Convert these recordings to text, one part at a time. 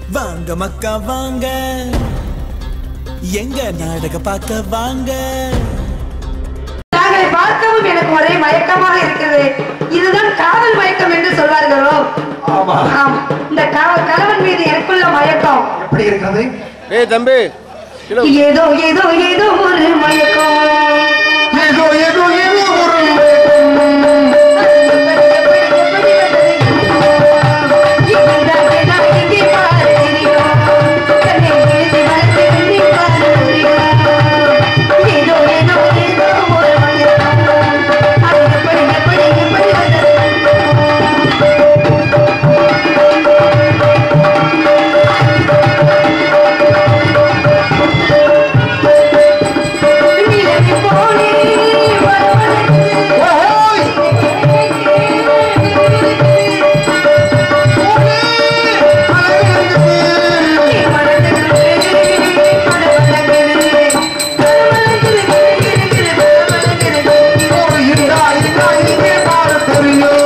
வாங்க மக்கா வாங்க எங்க நாடக பார்க்க வாங்க தாங்களை பார்க்கவும் எனக்கு ஒரே மயக்கமாக இருக்கிறது இதுதான் காதல் மயக்கம் என்று சொல்வார்களோ ஆமா ஆம் இந்த க- கணவன் மீது எனக்குள்ள மயக்கம் எப்படி இருக்கிறது ஏய் தம்பி கிலோ ஏதோ ஏதோ ஏதோ ஒரு மயக்கம் ஏதோ ஏதோ ஏதோ ஒரு எப்படி, எப்படி, எப்படி வந்தது? இதுதான் எல்லாம் இங்கே பாரு தெரியும். கண்ணை எழுதி மறைத்து எண்ணி பாரு புரியும். ஏதோ ஏதோ ஏதோ ஒரு மயக்கம். அது எப்படி, எப்படி, எப்படி வந்தது? நிலவு போலே வரவழைத்து ஓய்! ஒரு இந்தா, இந்தா, இங்கே பாரு தெரியும்.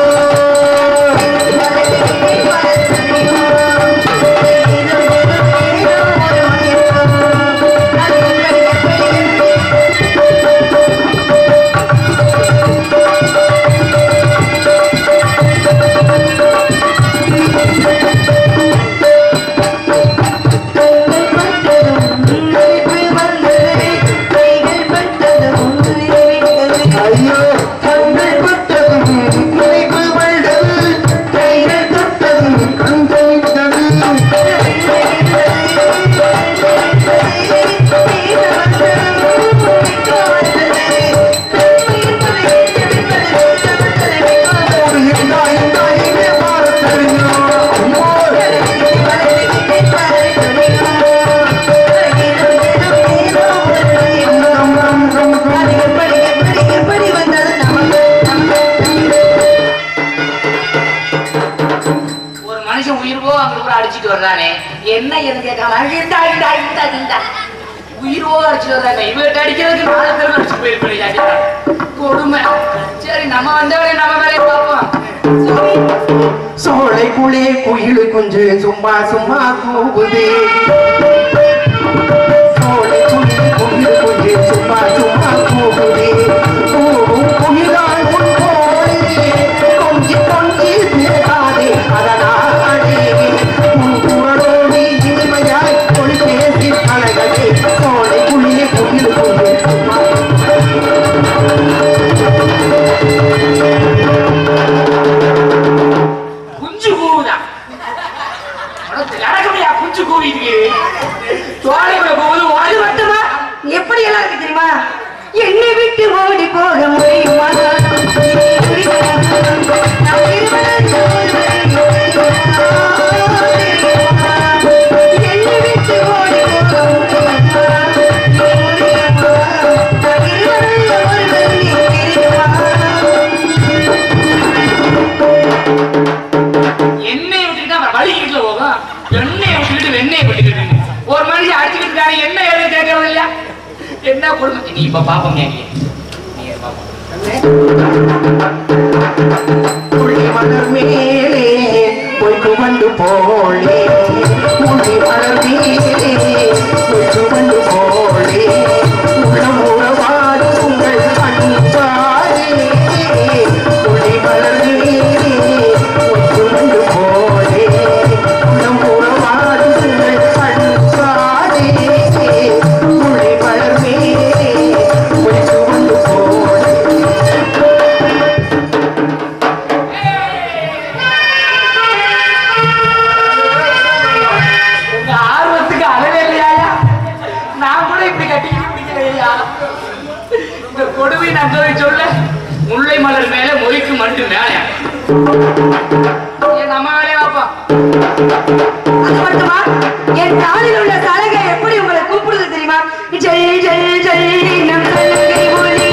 ஐயோ, கண்கள் பட்டதும் நினைவு வந்தது. கைகள் தொட்டதும் கண்கள் விட்டது. ஒரு இந்தா, இந்தா, இங்கே பாரு தெரியும். ஓய்! ரம், ரம், ரம், ரம். ஒரு மனுஷன் உயிர் போக அங்க கூட அடிச்சிட்டு வர்றானே என்ன எது கேட்காம இந்தா இந்தா இந்தா இந்தா உயிர் போக அடிச்சிட்டு வர்றாங்க இவர்கிட்ட அடிக்கிறதுக்கு நாலு பேர் அடிச்சு போயிருப்பேன் கொடுமை சரி நம்ம வந்தவனே நம்ம வேலையை பார்ப்போம் சோலைக்குள்ளே குயில் குஞ்சு சும்மா சும்மா கூவுது சோலைக்குள்ளே குயில் குஞ்சு சும்மா சும்மா கூவுது கூவும் குயிலால் உன் கோழியே கொஞ்சி கொஞ்சி பேசாதே அதனாலே உன் குரலோடு இனிமையாய் ஒளி பேசி அழகே சோலைக்குள்ளே குயில் குஞ்சு சும்மா குஞ்சு கூவுதா உனக்கு நடக்கமையா குஞ்சு கூவிக்கு சோழைக்குள்ள போகுது அது ஓடி மட்டுமா எப்படி எல்லாம் இருக்கு தெரியுமா என்னை விட்டு ஓடி போக முடியுமா நாம் இருவரும் என்னை விட்டு ஓடி போக முடியுமா? முடியுமா? நாம் இருவரும் ஒருவர் நீ தெரியுமா? எண்ணெய் விட்டுட்டு அப்புறம் வலிக்கிட்டுல போகும் எண்ணெயை விட்டுக்கிட்டு வெண்ணெயை விட்டுக்கிட்டு ஒரு மனுஷன் அடிச்சுக்கிட்டு இருக்காரு என்ன ஏது கேட்கறது இல்லையா என்ன கொடுமை நீ இப்ப பாப்போம் நீ நீ பாப்போம் புள்ளி மலர் மேலே பொய்க்கு வந்து போலே புள்ளி மலர் மேலே பொய்க்கு வந்து போலே உள்ளம் உறவாடு உங்கள் அன்பாரே புள்ளி மலர் மேலே பொய்க்கு வந்து போலே உள்ளம் உறவாடு உங்கள் அன்பாரே புள்ளி மலர் மேலே பொய்க்கு வந்து போலே உங்க ஆர்வத்துக்கு அளவே இல்லையா நான் கூட இப்படி கட்டிக்கிட்டு பிடிக்கலையா இந்த கொடுமை நான் போய் சொல்ல முல்லை மலர் மேல மொழிக்கு மண்டு மேலே என் நம்ம வேலையை பார்ப்போம் அது மட்டுமா என் காலில் உள்ள சலகை எப்படி உங்களை கூப்பிடுது தெரியுமா ஜெய் ஜெய் ஜெய் நம் சலகை ஒலி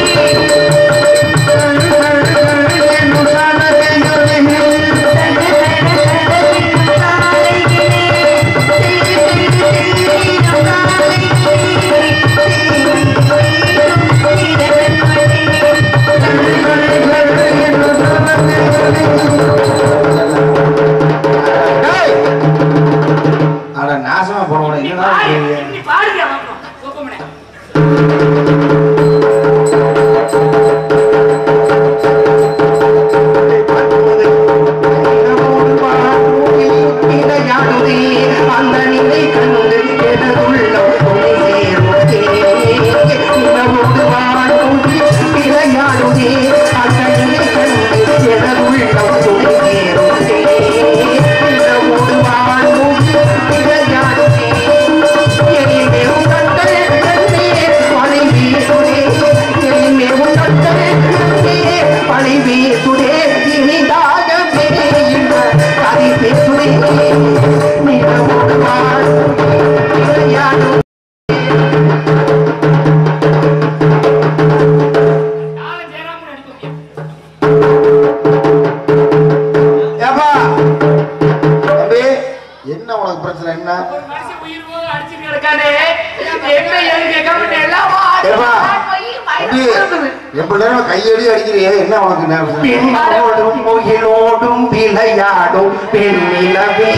அட இவ்வளவு நேரம் கையடி அடிக்கிறியே என்ன உனக்கு ஞாபகம்? பெண்ணோடும் முகிலோடும் விளையாடும் பெண்ணிலவே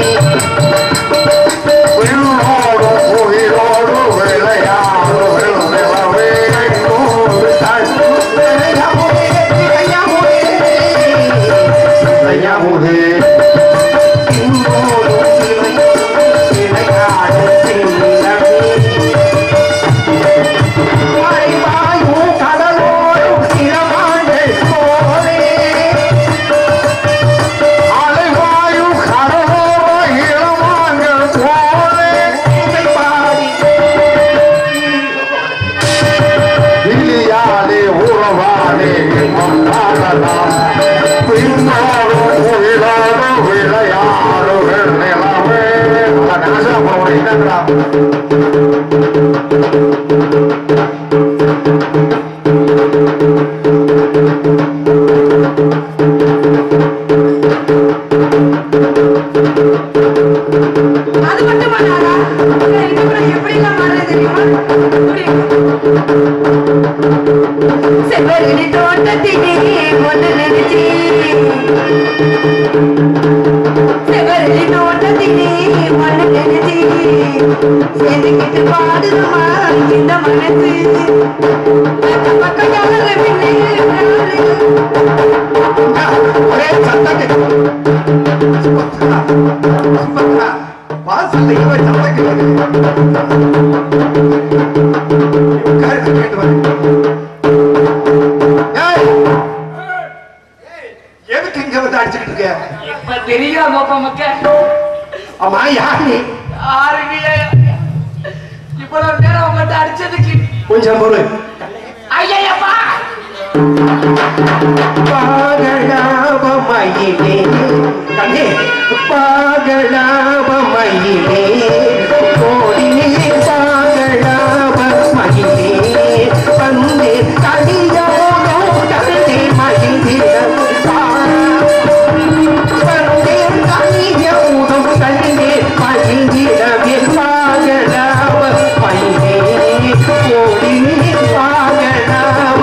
பெண்ணோடும் உயிரோடும் விளையாடும் வெண்ணிலவே. பெண்ணோடு தன்னும் விளையாமுதே, விளையாமுதே. ஐயாமுதே. பெண்ணோடும் விளையாடும் விளையாடும் பெண்ணிலவே. மறைவாயும் கடலோடும் இளமான்கள் போலே அலைவாயும் கடலோர இளமான்கள் போலே இசை பாடி விழியாலே உறவாலே இன்பம் காணலாம் பின்னோடும் உயிரோடும் விளையாடும் வெண்ணிலவே. அந்த கடைசியா போறவன் என்னன்றா? அது மட்டுமா நானா இதுக்கப்புறம் எப்படிலாம் மாறுது தெரியுமா செவ்வரளி தோட்டத்திலே ஒன்று நினைச்சி செவ்வரளி தோட்டத்திலே ஒன்று நினைச்சி சேர்ந்துக்கிட்டு பாடுதமா இந்த மனசு பக்கம் பக்கம் யாரு பின்னே ஒரே சத்தம் கேட்குது. சுபத்ரா, சுபத்ரா, வாசல்ல இவன் சத்தம் கேட்குது. உட்காரு, நான் கேட்டு வரேன். ஏய்! எதுக்கு இங்க வந்து அடிச்சுக்கிட்டு இருக்க இப்ப தெரியுதா கோப்பா மக்க ஆமா யார் நீ ஆறுங்க இவ்வளவு நேரம் உங்கள்கிட்ட அடிச்சதுக்கு கொஞ்சம் பொறு ஐயப்பா பாகலாபமயிலே கண்ணே பாகலாபமயிலே கோடிலே பாகலாபமயிலே வந்தே கடியோனோ கண்டே மகிழ்ந்திடம் வந்தே கடியோனோ கண்டே மகிழ்ந்திடமே பாகலாபமயிலே கோடிலே பாகலாப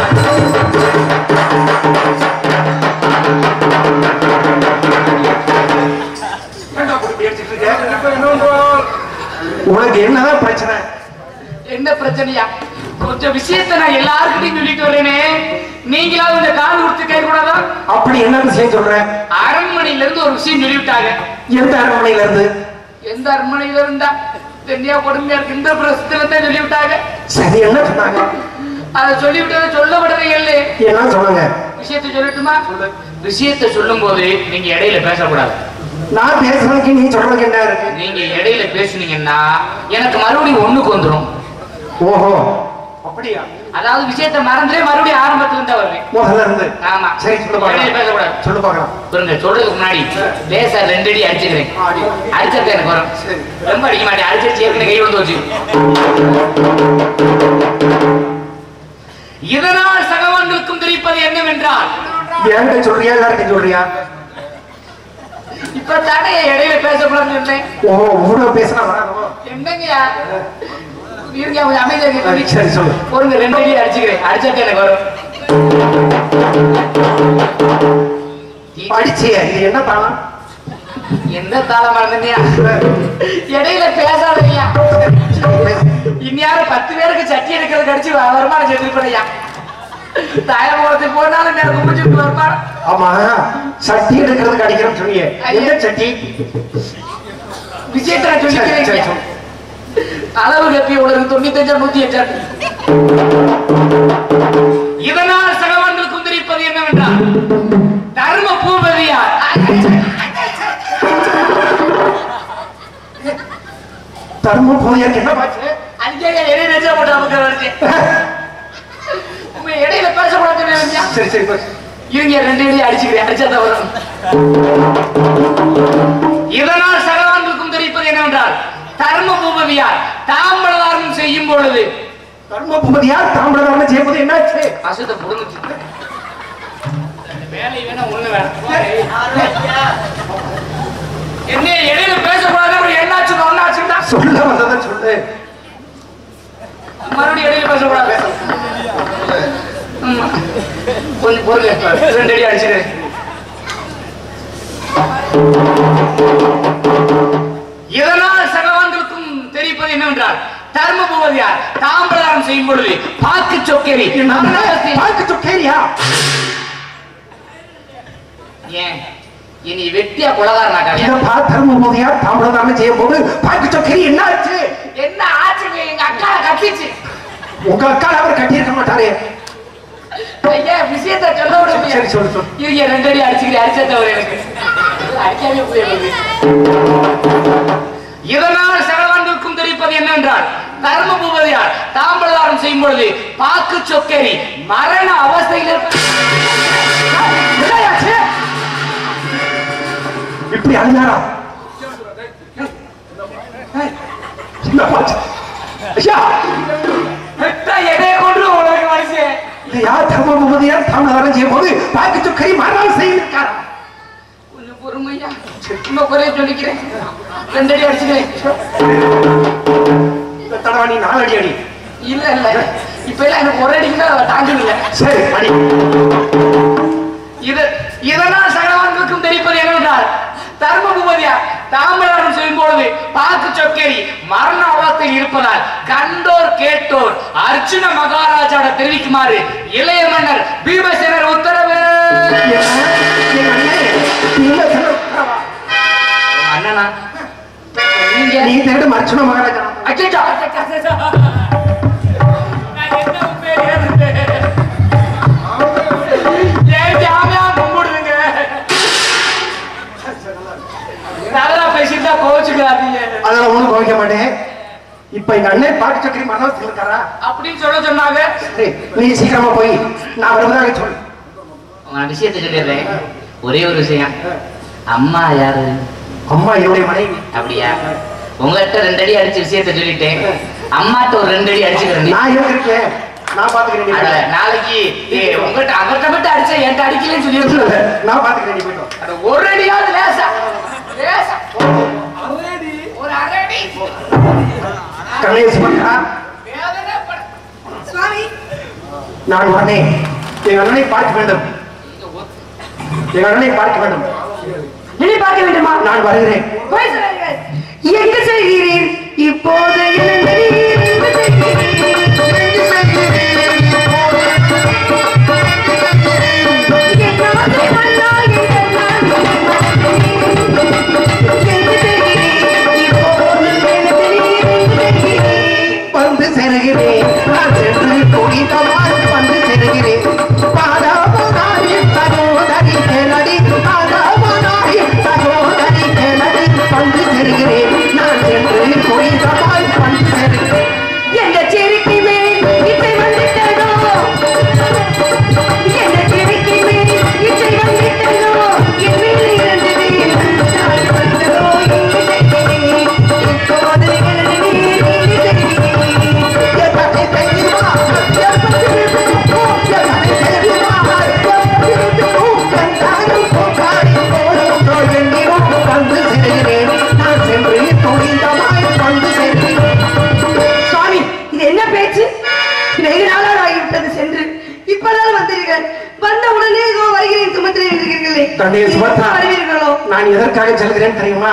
ஏன்டா இப்படி பேசிட்டு இருக்க? உனக்கு என்னதான் பிரச்சனை என்ன பிரச்சனையா கொஞ்சம் விஷயத்த நான் எல்லாருக்கிட்டையும் சொல்லிட்டு வரேனே நீங்களாவது இந்த கால் கொடுத்து கை கூடாதா அப்படி என்ன விஷயம் சொல்ற அரண்மனையில இருந்து ஒரு விஷயம் சொல்லிவிட்டாங்க எந்த அரண்மனையில இருந்து எந்த அரண்மனையில இருந்தா தென்னியா கொடுமையா இருக்கு இந்த பிரசத்துல தான் சொல்லிவிட்டாங்க சரி என்ன சொன்னாங்க அதை சொல்லிவிட்டதை சொல்ல விடுறீங்களே என்ன சொன்னாங்க விஷயத்தை சொல்லட்டுமா விஷயத்தை சொல்லும் போது நீங்க இடையில பேசக்கூடாது நான் பேசுறதுக்கு நீ சொல்றதுக்கு என்ன இருக்கு நீங்க இடையில பேசுனீங்கன்னா எனக்கு மறுபடியும் ஒண்ணுக்கு வந்துரும் ஓஹோ அப்படியா அதாவது விஷயத்தை மறந்துட்டே மறுபடியும் ஆரம்பத்துல இருந்தா வருவேன் முதல்ல இருந்து ஆமா சரி சொல்லு இடையில பார்க்கலாம் பேசக்கூடாது சொல்லு பார்க்கலாம் பாருங்க சொல்றதுக்கு முன்னாடி லேசா ரெண்டு அடி அடிச்சுக்கிறேன் ஆடி. அடிச்சது எனக்கு வரும் சரி. ரொம்ப அடிக்க மாட்டேன் அடிச்சிருச்சு ஏற்கனவே கை வந்து வச்சு இதனால் சகவான்களுக்கும் தெரிவிப்பது என்னவென்றால் என்கிட்ட சொல்றியா எல்லாருக்கும் சொல்றியா இப்ப தானே இடையில பேசக்கூடாதுன்னு சொன்னேன் ஓ இவ்வளவு பேசினா வராதோ என்னங்கய்யா இருங்க கொஞ்சம் அமைதியா இருங்க. சரி சொல்லு பொருங்க ரெண்டு அடி அடிச்சுக்கிறேன் அடிச்சது எனக்கு வரும் படிச்சியா இது என்ன தாளம் எந்த தாளம் மறந்துட்டியா இடையில பேசாதீங்க இந்நேரம் பத்து பேருக்கு சட்டி எடுக்கிறது கடிச்சு வ- வருமானம் செஞ்சுருப்பையா தாயமுகத்துக்கு போனாலும் எனக்கு முடிச்சுட்டு வருமானம் ஆமா சட்டி எடுக்கிறதுக்கு அடிக்கிறேன்னு சொன்னியே எந்த சட்டி விஷயத்தை நான் சரி, சரி, சொல்லிக்கிறேன் சொல்லு. அளவு கப்பி உனக்கு தொண்ணூத்தஞ்சா நூத்தி அஞ்சாண்டு இதனால் சகவான்களுக்கும் தெரிவிப்பது என்னவென்றால் தர்ம பூபதியார் தர்ம போயருக்கு என்ன பாச்சு அதுக்கே இடையில நெஞ்சா போட்டு நமக்கு வருது உங்க இடையில பேசக்கூடாதுன்னு நினைச்சா சரி சரி பஸ் இவங்க ரெண்டு இடையே அடிச்சுக்கிறேன் அடிச்சா தான் வரும் இதனால் சகவான்களுக்கும் தெரிவிப்பது என்னவென்றால் தர்ம பூபதியார் தாம்பரதாரம் செய்யும் பொழுது தர்ம பூபதியா தாமிரதாரணம் செய்யப்போது என்னாச்சு அசுத்த புடுங்குச்சு வேலை வேணா ஒண்ணு வேணாம் என்ன இடையில பேசக்கூடாது அப்புறம் என்னாச்சு ஒன்னாச்சுடா சொல்ல வந்ததை சொல்லு மறுபடியும் இடையில பேசக்கூடாது ஆமா. கொஞ்சம் பொறுங்க ரெண்டு அடி அடிச்சிடு இதனால் சகவான்களுக்கும் தெரிவிப்பது என்னவென்றால் தர்ம பூவதியார் தாம்பலாரம் செய்யும் பொழுது பாக்கு சொக்கேரி பாக்கு சொக்கேரியா ஏன் இனி வெட்டியா கொலகாரனா காரியா இதப்பா தர்ம போதையா தாமிரதானம் செய்யும் போது பாக்கு சொக்கேரி என்ன ஆச்சு என்ன ஆச்சுங்க எங்க அக்கா கத்திச்சு உங்க அக்கா அவர் கட்டியிருக்க மாட்டாரே ஐயா விஷயத்தை சொல்ல விடுங்க சரி, சொல்லு, சொல்லு. இவங்க ரெண்டு அடி அடிச்சுக்கிறேன் அடிச்ச தவிர எனக்கு அடிக்காமே போயிடுது இதனால் சகவான்களுக்கும் தெரிவிப்பது என்னவென்றால் தர்ம பூபதியார் தாம்பலாரம் செய்யும் பொழுது பாக்கு சொக்கேரி மரண அவஸ்தையில் இருப்ப- என்னையாச்சு இப்படி அழுதாரா என்னப்பாச்சு? ஐயா பெத்த எதைய கொண்டு உனக்கு மனுஷன் இது யார் தர்ம போதையார் தாமிரதானம் செய்யும் போது பாக்கு சொக்கேரி மரணம் செய்திருக்காரா கொஞ்சம் பொறுமையா இன்னும் குறைய சொல்லிக்கிறேன் ரெண்டு அடி அடிச்சுக்கிறேன் இந்த தடவை நீ நாலு அடி அடி இல்ல இல்ல இப்ப எல்லாம் எனக்கு ஒரு அடிக்கு தான் தாங்குதில்ல சரி அடி இது இதனால் சகலவான்களுக்கும் தெரிவிப்பது என்னவென்றால் தர்ம பூபதியா தாமிரம் செய்யும் பொழுது பாக்கு சொக்கேரி மரண அவலத்தில் இருப்பதால் கண்டோர் கேட்டோர் அர்ஜுன மகாராஜாவோட தெரிவிக்குமாறு இளைய மன்னர் பீமசேனர் உத்தரவு என்ன? என் அண்ணே, நீங்க சொல்ல உத்தரவா? அண்ணனா நீங்க நீ தேடு மர்ச்சுன மகாராஜா அச்சச்சோ, அச்சச்சோ, அச்சச்சோ. நான் என்ன உண்மையை ஏறுறேன்? ஏன் ஜாமியா கும்பிடுதுங்க? நல்லா பேசிட்டா கோவிச்சுக்காதீங்க. அதெல்லாம் ஒண்ணும் கோவிக்க மாட்டேன் இப்ப எங்க அண்ணன் பாட்டு சக்கரி மரணத்தில் இருக்காரா அப்படின்னு சொல்ல சொன்னாங்க சரி நீ சீக்கிரமா போய் நான் வருவதாக சொல்லு நான் விஷயத்தை சொல்லிடுறேன் ஒரே ஒரு விஷயம் அம்மா யாரு அம்மா என்னுடைய மனைவி அப்படியா உங்ககிட்ட ரெண்டு அடி அடிச்ச விஷயத்தை சொல்லிட்டேன் அம்மாட்ட ஒரு ரெண்டு அடி அடிச்சுக்கிறேன் நான் எங்க இருக்கேன் நான் பாத்துக்கிறேன் நீ அட, போயிட்டு வா. நாளைக்கு ஏய், உங்ககிட்ட அவர்கிட்ட மட்டும் அடிச்ச என்கிட்ட அடிக்கலன்னு இல்ல, சொல்லியிருக்கேன் இல்ல, நான் பாத்துக்கிறேன் நீ போயிட்டு வா. அட, ஒரு அடியாவது லேசா லேசா ஒரு அரை அடி கணேஷ் பண்றா வேதனைப்பட சுவாமி நான் வரேன் எங்க அண்ணனை பார்க்க வேண்டும் எங்க அண்ணனை பார்க்க வேண்டும் என்னை பார்க்க வேண்டுமா நான் வருகிறேன் போய் சொல்லாதீர்கள். எங்கு செல்கிறீர் இப்போது இளந்தரீர் எங்கு செல்கிறீர்? என் ஆசை மன்னா, என் நாடு எங்கு செல்கிறீர்? இப்போது இளந்தரீர் எங்கு செல்கிறீர்? வந்து செருகிறேன் நான் சென்று துணிதமாய் வந்து செருகிறேன் பாதாபனாய் சகோதரி கேளடி பாதாபனாய் சகோதரி கேளடி வந்து செருகிறேன் நான் சென்று துணிதமாய் வந்து செருகிறேன் எந்த செருக்கி மேல் இசை வந்துட்டதோ எந்த செருக்கி மேல் இசை வந்துட்டதோ என் மேல் இருந்தது நான் வந்ததோ எங்கு செல்கிறீர்? இப்போது எனது நீர் எங்கு செல்கிறீர்? எத்தனை தெரியுமா எத்தனை தெரியுமா எத்தனை தெரியுமா கண்டாலும் போக்காடி போலும் எண்ணிலும் வந்து செருகிறேன் நான் சென்று துணிதமாய் வந்து செருகிறேன் சுவாமி இது என்ன பேச்சு வெகு நாளாக ஆகிவிட்டது சென்று இப்பதான் வந்தீர்கள் வந்த உடனே இதோ வருகிறேன் சுமத்திரை இருக்கிறீர்களே தந்தை சுபத்ரா வருவீர்களோ நான் எதற்காக செல்கிறேன் தெரியுமா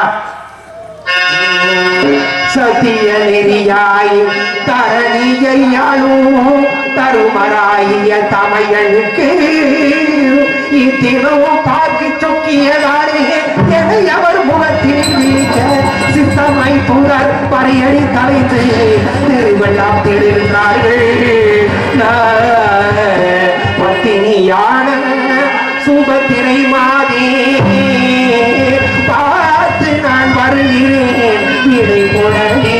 சத்திய நெறியாய் தரணியாளும் தருமராய தமையனுக்கு இத்தினமும் பார்க்கு சொக்கியதாலே என அவர் முகத்தில் வீழ்த்த சித்தமை புகழ் பறையடி தலைத்து தெருவெல்லாம் தேடுகின்றார்கள் பத்தினியான சுபத்திரை மாதே பார்த்து நான் வருகிறேன் இடை உடனே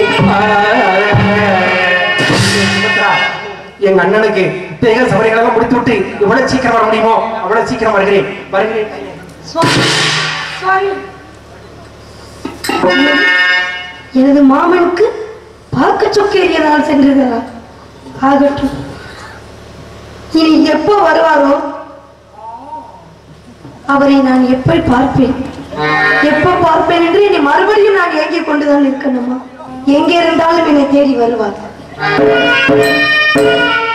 எங்க அண்ணனுக்கு தேக சபரிகளாக முடித்து விட்டு எவ்வளவு சீக்கிரம் வர முடியுமோ அவ்வளவு சீக்கிரம் வருகிறேன் வருகிறேன் சுவாமி சுவாமி எனது மாமனுக்கு பார்க்க சொக்கேறியதால் சென்றதா ஆகட்டும் இனி எப்போ வருவாரோ அவரை நான் எப்படி பார்ப்பேன் எப்போ பார்ப்பேன் என்று என்னை மறுபடியும் நான் ஏங்கிக் கொண்டுதான் இருக்கணுமா எங்கே இருந்தாலும் என்னை தேடி வருவார்